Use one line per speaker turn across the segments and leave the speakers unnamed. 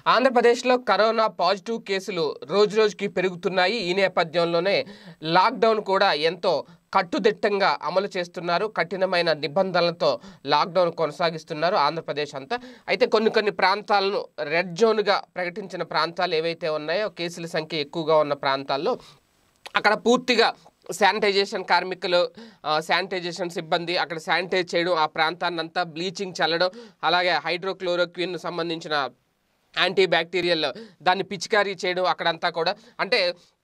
ఆంధ్రప్రదేశ్లో corona positive కేసులు రోజు రోజుకి పెరుగుతున్నాయి ఈ నేపథ్యంలోనే లాక్డౌన్ కూడా ఎంతో కట్టుదిట్టంగా అమలు చేస్తున్నారు కఠినమైన నిబంధనలతో లాక్డౌన్ కొనసాగిస్తున్నారు ఆంధ్రప్రదేశ్ అంతా అయితే కొన్ని కొన్ని ప్రాంతాలను రెడ్ జోన్గా ప్రకటించిన ప్రాంతాలు ఏవైతే ఉన్నాయో కేసుల సంఖ్య ఎక్కువగా ఉన్న ప్రాంతాల్లో అక్కడ పూర్తిగా శానిటైజేషన్ కార్మికులు ఆ, శానిటైజేషన్ సిబ్బంది అక్కడ శానిటైజ్ చేయడం ఆ ప్రాంతాన్ని అంతా బ్లీచింగ్ చల్లడం అలాగే హైడ్రోక్లోరోక్విన్ సంబంధించిన యాంటీ బ్యాక్టీరియల్ దాన్ని పిచికారీ చేయడం అక్కడంతా కూడా అంటే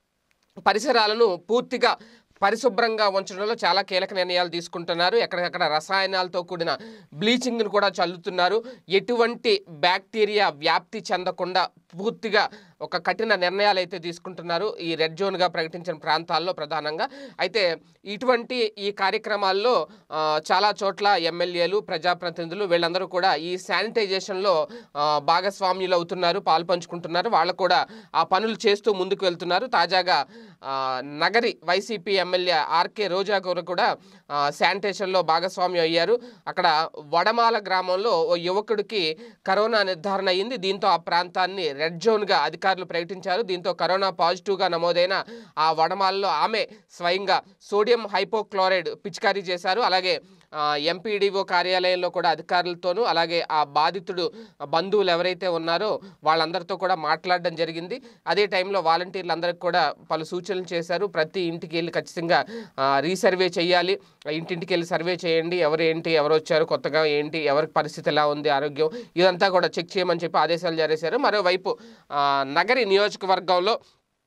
పరిసరాలను పూర్తిగా పరిశుభ్రంగా ఉంచడంలో చాలా కీలక నిర్ణయాలు తీసుకుంటున్నారు ఎక్కడికక్కడ రసాయనాలతో కూడిన బ్లీచింగ్ను కూడా చల్లుతున్నారు ఎటువంటి బ్యాక్టీరియా వ్యాప్తి చెందకుండా పూర్తిగా ఒక కఠిన నిర్ణయాలు అయితే తీసుకుంటున్నారు ఈ రెడ్ జోన్గా ప్రకటించిన ప్రాంతాల్లో ప్రధానంగా అయితే ఇటువంటి ఈ కార్యక్రమాల్లో ఆ, చాలా చోట్ల ఎమ్మెల్యేలు ప్రజాప్రతినిధులు వీళ్ళందరూ కూడా ఈ శానిటైజేషన్లో ఆ, భాగస్వామ్యులు అవుతున్నారు పాలు పంచుకుంటున్నారు వాళ్ళు కూడా ఆ పనులు చేస్తూ ముందుకు వెళ్తున్నారు తాజాగా ఆ, Nagari YCP MLA RK Roja garu కూడా ఆ, శానిటేషన్లో భాగస్వామ్యం అయ్యారు అక్కడ వడమాల గ్రామంలో ఓ యువకుడికి కరోనా నిర్ధారణ అయింది దీంతో ఆ ప్రాంతాన్ని రెడ్ జోన్గా అధికారులు ప్రకటించారు దీంతో కరోనా పాజిటివ్గా నమోదైన ఆ వడమాలలో ఆమె స్వయంగా సోడియం హైపోక్లోరైడ్ పిచికారీ చేశారు అలాగే ఎంపీడీఓ కార్యాలయంలో కూడా అధికారులతోనూ అలాగే ఆ బాధితుడు బంధువులు ఎవరైతే ఉన్నారో వాళ్ళందరితో కూడా మాట్లాడడం జరిగింది అదే టైంలో వాలంటీర్లందరికీ కూడా పలు సూచనలు చేశారు ప్రతి ఇంటికి వెళ్ళి ఖచ్చితంగా ఆ, రీసర్వే చేయాలి ఇంటింటికి వెళ్ళి సర్వే చేయండి ఎవరు ఏంటి ఎవరు వచ్చారు కొత్తగా ఏంటి ఎవరికి పరిస్థితి ఎలా ఉంది ఆరోగ్యం ఇదంతా కూడా చెక్ చేయమని చెప్పి ఆదేశాలు జారీ చేశారు మరోవైపు ఆ, నగరి నియోజకవర్గంలో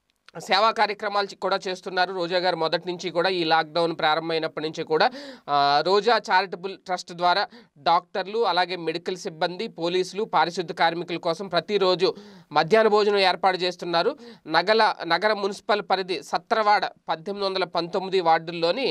సేవా కార్యక్రమాలు చి- కూడా చేస్తున్నారు రోజా గారు మొదటి నుంచి కూడా ఈ లాక్డౌన్ ప్రారంభమైనప్పటి నుంచి కూడా ఆ, రోజా చారిటబుల్ ట్రస్ట్ ద్వారా డాక్టర్లు అలాగే మెడికల్ సిబ్బంది పోలీసులు పారిశుద్ధ కార్మికుల కోసం ప్రతిరోజు మధ్యాహ్న భోజనం ఏర్పాటు చేస్తున్నారు నగల నగర మున్సిపల్ పరిధి సత్రవాడ పద్దెనిమిది వందల పంతొమ్మిది వార్డుల్లోని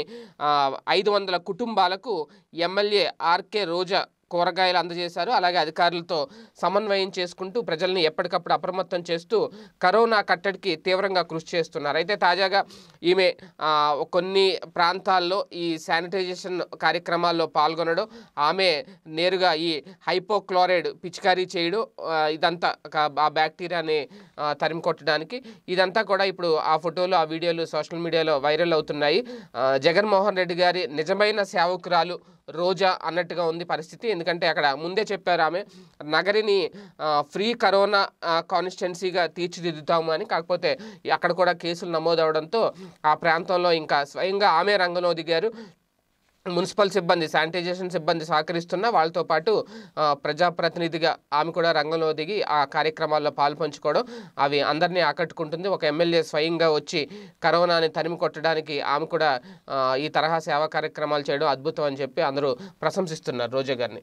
ఐదు వందల కుటుంబాలకు ఎమ్మెల్యే ఆర్కే రోజా కూరగాయలు అందజేశారు అలాగే అధికారులతో సమన్వయం చేసుకుంటూ ప్రజల్ని ఎప్పటికప్పుడు అప్రమత్తం చేస్తూ కరోనా కట్టడికి తీవ్రంగా కృషి చేస్తున్నారు అయితే తాజాగా ఈమె ఆ, కొన్ని ప్రాంతాల్లో ఈ శానిటైజేషన్ కార్యక్రమాల్లో పాల్గొనడం ఆమె నేరుగా ఈ హైపోక్లోరైడ్ పిచికారీ చేయడం ఆ, ఇదంతా క- ఆ బ్యాక్టీరియాని ఆ, తరిమి కొట్టడానికి ఇదంతా కూడా ఇప్పుడు ఆ ఫోటోలు ఆ వీడియోలు సోషల్ మీడియాలో వైరల్ అవుతున్నాయి ఆ, జగన్మోహన్ రెడ్డి గారి నిజమైన సేవకురాలు రోజా అన్నట్టుగా ఉంది పరిస్థితి ఎందుకంటే అక్కడ ముందే చెప్పారు ఆమె నగరిని ఆ, ఫ్రీ కరోనా ఆ, కాన్స్టిట్యున్సీగా తీర్చిదిద్దుతాము అని కాకపోతే అక్కడ కూడా కేసులు నమోదవడంతో ఆ ప్రాంతంలో ఇంకా స్వయంగా ఆమె రంగంలో దిగారు మున్సిపల్ సిబ్బంది శానిటైజేషన్ సిబ్బంది సహకరిస్తున్న వాళ్ళతో పాటు ఆ, ప్రజాప్రతినిధిగా ఆమె కూడా రంగంలో దిగి ఆ కార్యక్రమాల్లో పాల్పంచుకోవడం అవి అందరినీ ఆకట్టుకుంటుంది ఒక ఎమ్మెల్యే స్వయంగా వచ్చి కరోనాని తరిమి కొట్టడానికి ఆమె కూడా ఆ, ఈ తరహా సేవా కార్యక్రమాలు చేయడం అద్భుతం అని చెప్పి అందరూ ప్రశంసిస్తున్నారు రోజా గారిని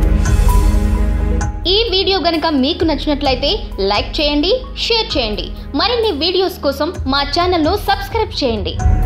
ఈ వీడియో గనుక మీకు నచ్చినట్లయితే లైక్ చేయండి షేర్ చేయండి మరిన్ని వీడియోస్ కోసం మా ఛానల్ను సబ్స్క్రైబ్ చేయండి